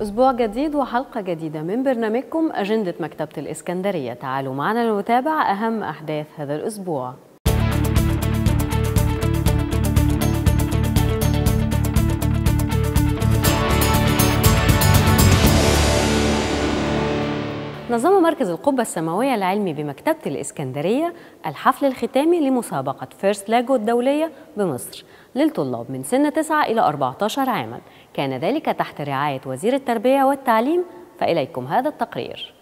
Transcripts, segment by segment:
أسبوع جديد وحلقة جديدة من برنامجكم أجندة مكتبة الإسكندرية تعالوا معنا لنتابع أهم أحداث هذا الأسبوع نظم مركز القبة السماوية العلمي بمكتبة الإسكندرية الحفل الختامي لمسابقة فيرست لاجو الدولية بمصر للطلاب من سن 9 إلى 14 عاما كان ذلك تحت رعاية وزير التربية والتعليم فإليكم هذا التقرير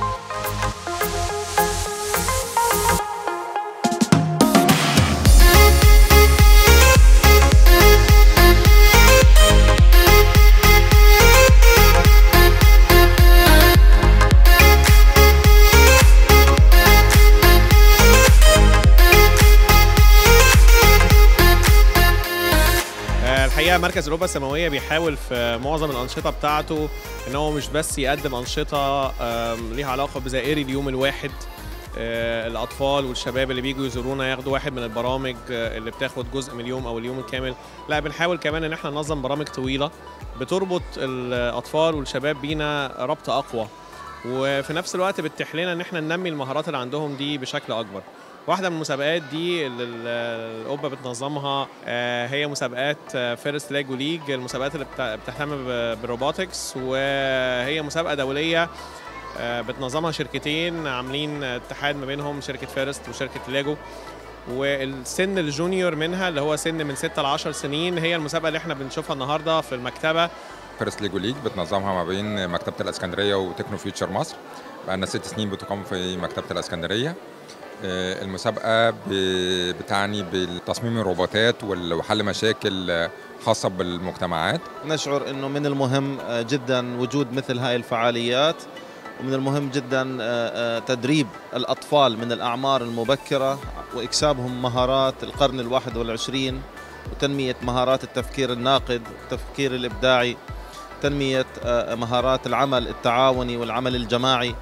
الحقيقه مركز اوروبا السماويه بيحاول في معظم الانشطه بتاعته ان هو مش بس يقدم انشطه ليها علاقه بزائري اليوم الواحد الاطفال والشباب اللي بيجوا يزورونا ياخدوا واحد من البرامج اللي بتاخد جزء من اليوم او اليوم الكامل لا بنحاول كمان ان احنا ننظم برامج طويله بتربط الاطفال والشباب بينا ربط اقوى وفي نفس الوقت بتتيح لنا ان احنا ننمي المهارات اللي عندهم دي بشكل اكبر واحده من المسابقات دي اللي القبه بتنظمها هي مسابقات فيرست لاجو ليج المسابقات اللي بتهتم بالروبوتكس وهي مسابقه دوليه بتنظمها شركتين عاملين اتحاد ما بينهم شركه فيرست وشركه لاجو والسن الجونيور منها اللي هو سن من 6 ل 10 سنين هي المسابقه اللي احنا بنشوفها النهارده في المكتبه فيرست ليجو ليج بتنظمها ما بين مكتبه الاسكندريه وتكنو فيوتشر مصر بقالنا ست سنين بتقام في مكتبه الاسكندريه المسابقة بتعني بتصميم الروبوتات وحل مشاكل خاصة بالمجتمعات نشعر أنه من المهم جدا وجود مثل هاي الفعاليات ومن المهم جدا تدريب الأطفال من الأعمار المبكرة وإكسابهم مهارات القرن الواحد والعشرين وتنمية مهارات التفكير الناقد التفكير الإبداعي تنمية مهارات العمل التعاوني والعمل الجماعي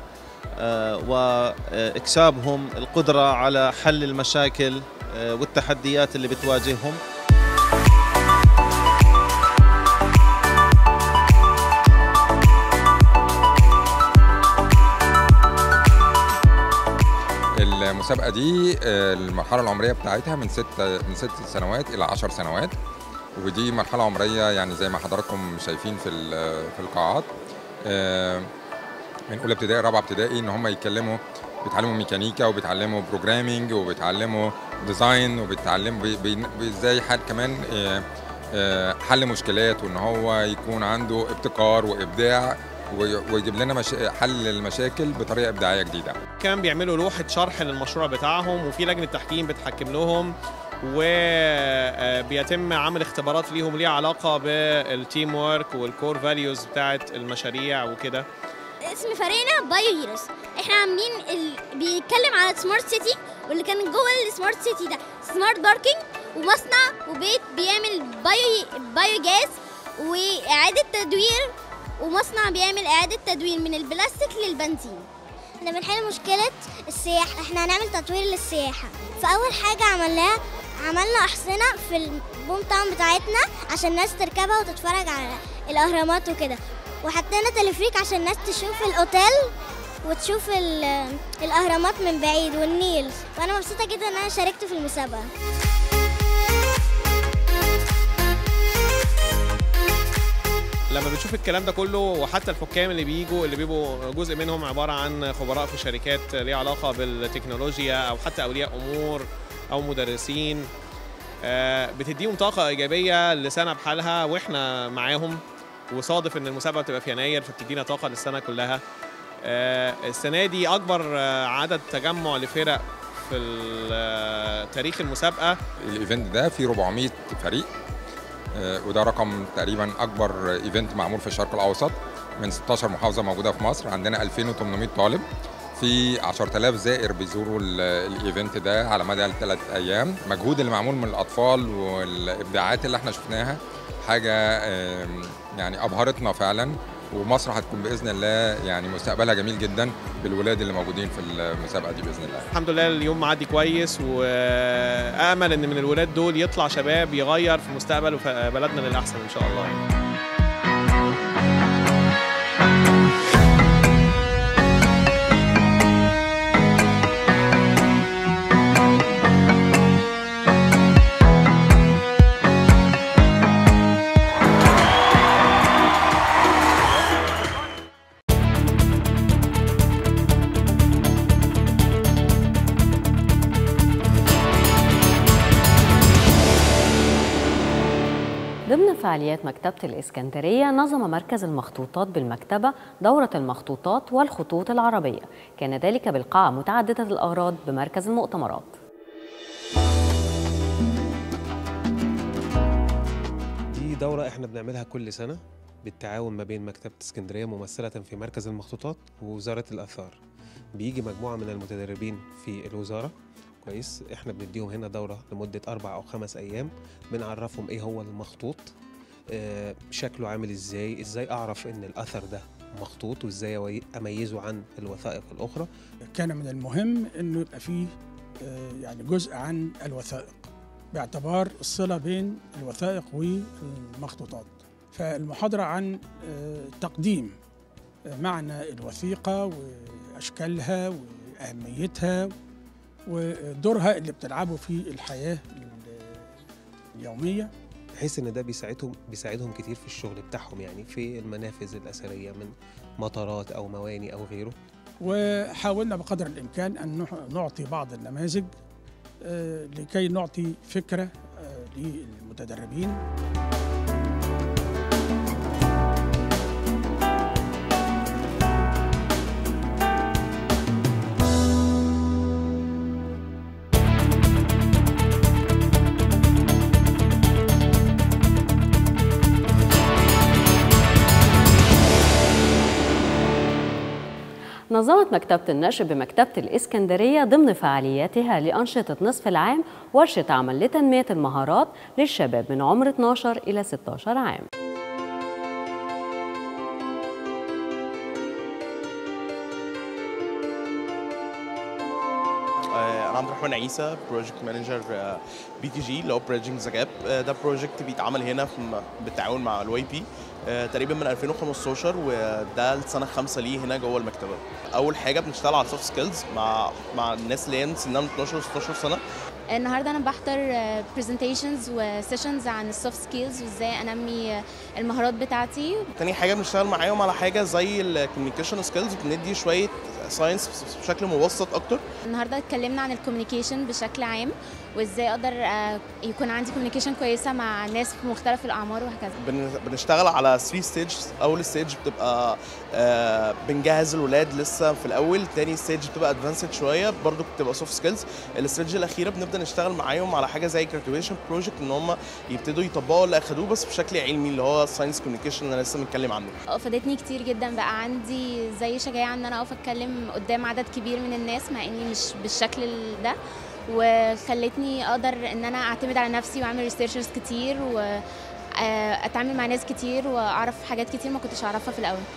واكسابهم القدره على حل المشاكل والتحديات اللي بتواجههم المسابقه دي المرحله العمريه بتاعتها من ست من ست سنوات الى عشر سنوات ودي مرحله عمريه يعني زي ما حضراتكم شايفين في في القاعات من اولى ابتدائي رابعه ابتدائي ان هم يتكلموا بيتعلموا ميكانيكا وبيتعلموا بروجرامينج وبيتعلموا ديزاين وبيتعلموا ازاي حل كمان حل مشكلات وان هو يكون عنده ابتكار وابداع ويجيب لنا مش... حل المشاكل بطريقه ابداعيه جديده. كان بيعملوا لوحه شرح للمشروع بتاعهم وفي لجنه تحكيم بتحكم لهم وبيتم عمل اختبارات ليهم ليها علاقه بالتيم وورك والكور فاليوز بتاعت المشاريع وكده. اسم فريقنا بايو هيروز احنا عاملين ال... بيتكلم على سمارت سيتي واللي كان جوه السمارت سيتي ده سمارت باركينج ومصنع وبيت بيعمل بايو بايو جاز واعاده تدوير ومصنع بيعمل اعاده تدوير من البلاستيك للبنزين احنا بنحل مشكله السياحه احنا هنعمل تطوير للسياحه فاول حاجه عملناها عملنا احصنه في البوم تاون بتاعتنا عشان الناس تركبها وتتفرج على الاهرامات وكده وحطينا تلفريك عشان الناس تشوف الاوتيل وتشوف الاهرامات من بعيد والنيل وانا مبسوطه جدا ان انا شاركت في المسابقه لما بنشوف الكلام ده كله وحتى الحكام اللي بيجوا اللي بيبقوا جزء منهم عباره عن خبراء في شركات ليها علاقه بالتكنولوجيا او حتى اولياء امور او مدرسين بتديهم طاقه ايجابيه لسنه بحالها واحنا معاهم وصادف ان المسابقه بتبقى في يناير فبتدينا طاقه للسنه كلها السنه دي اكبر عدد تجمع لفرق في تاريخ المسابقه الايفنت ده فيه 400 فريق وده رقم تقريبا اكبر ايفنت معمول في الشرق الاوسط من 16 محافظه موجوده في مصر عندنا 2800 طالب في 10000 زائر بيزوروا الايفنت ده على مدى الثلاث ايام المجهود اللي معمول من الاطفال والابداعات اللي احنا شفناها حاجه يعني ابهرتنا فعلا ومصر هتكون باذن الله يعني مستقبلها جميل جدا بالولاد اللي موجودين في المسابقه دي باذن الله. الحمد لله اليوم معدي كويس وامل ان من الولاد دول يطلع شباب يغير في مستقبل بلدنا للاحسن ان شاء الله. ضمن فعاليات مكتبة الإسكندرية نظم مركز المخطوطات بالمكتبة دورة المخطوطات والخطوط العربية كان ذلك بالقاعة متعددة الأغراض بمركز المؤتمرات دي دورة احنا بنعملها كل سنة بالتعاون ما بين مكتبة اسكندرية ممثلة في مركز المخطوطات ووزارة الآثار بيجي مجموعة من المتدربين في الوزارة كويس احنا بنديهم هنا دورة لمدة أربع أو خمس أيام بنعرفهم إيه هو المخطوط آه شكله عامل إزاي إزاي أعرف إن الأثر ده مخطوط وإزاي أوي- أميزه عن الوثائق الأخرى كان من المهم انه يبقى فيه آه، يعني جزء عن الوثائق باعتبار الصله بين الوثائق والمخطوطات فالمحاضره عن آه، تقديم آه، معنى الوثيقه واشكالها واهميتها ودورها اللي بتلعبه في الحياه اليوميه بحيث ان ده بيساعدهم بيساعدهم كتير في الشغل بتاعهم يعني في المنافذ الاثريه من مطارات او مواني او غيره وحاولنا بقدر الامكان ان نح- نعطي بعض النماذج آه، لكي نعطي فكره آه، للمتدربين نظمت مكتبة النشر بمكتبة الإسكندرية ضمن فعالياتها لأنشطة نصف العام ورشة عمل لتنمية المهارات للشباب من عمر 12 إلى 16 عام آه، انا عبد الرحمن عيسى بروجكت مانجر بي تي جي اللي هو بريدجنج ذا جاب ده بروجكت بيتعمل هنا في م- بالتعاون مع الواي بي تقريبا من 2015 وده السنه الخامسه ليه هنا جوه المكتبه اول حاجه بنشتغل على السوفت سكيلز مع مع الناس اللي هي سنها من 12 ل 16 سنه النهارده انا بحضر برزنتيشنز وسيشنز عن السوفت سكيلز وازاي انمي المهارات بتاعتي تاني حاجه بنشتغل معاهم على حاجه زي الكوميونيكيشن سكيلز بندي شويه ساينس بشكل مبسط اكتر النهارده اتكلمنا عن الكوميونيكيشن بشكل عام وازاي اقدر آه، يكون عندي كوميونيكيشن كويسه مع ناس في مختلف الاعمار وهكذا بن- بنشتغل على 3 ستيج اول ستيج بتبقى آه، بنجهز الولاد لسه في الاول تاني ستيج بتبقى ادفانسد شويه برضو بتبقى سوفت سكيلز الستيج الاخيره بنبدا نشتغل معاهم على حاجه زي جراديويشن بروجكت ان هم يبتدوا يطبقوا اللي اخدوه بس بشكل علمي اللي هو ساينس كوميونيكيشن اللي انا لسه بنتكلم عنه افادتني كتير جدا بقى عندي زي شجاعه ان انا اقف اتكلم قدام عدد كبير من الناس مع اني مش بالشكل ده وخلتني اقدر ان انا اعتمد على نفسي واعمل ريسيرشز كتير واتعامل مع ناس كتير واعرف حاجات كتير ما كنتش اعرفها في الاول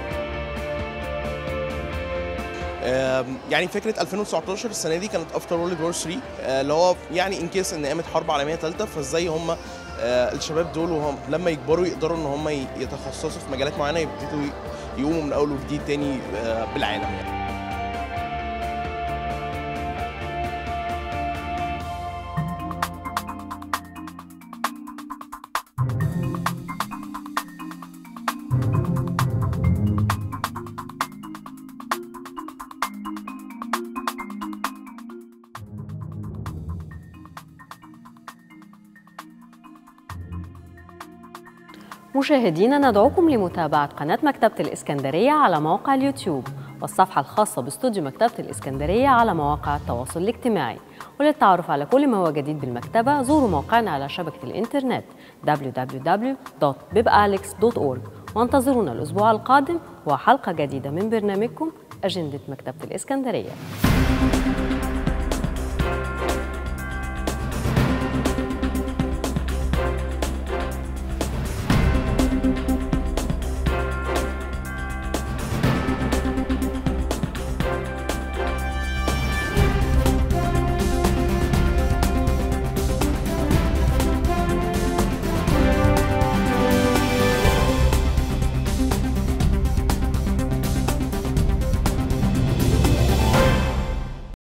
آم، يعني فكره 2019 السنه دي كانت افتر وورلد وور 3 آه، اللي هو يعني ان كيس ان قامت حرب عالميه ثالثه فازاي هم آه، الشباب دول وهم لما يكبروا يقدروا ان هم ي- يتخصصوا في مجالات معينه يبتدوا ي- يقوموا من اول وجديد تاني آه، بالعالم يعني. مشاهدينا ندعوكم لمتابعة قناة مكتبة الإسكندرية على موقع اليوتيوب والصفحة الخاصة باستوديو مكتبة الإسكندرية على مواقع التواصل الاجتماعي وللتعرف على كل ما هو جديد بالمكتبة زوروا موقعنا على شبكة الإنترنت www.bibalex.org وانتظرونا الأسبوع القادم وحلقة جديدة من برنامجكم أجندة مكتبة الإسكندرية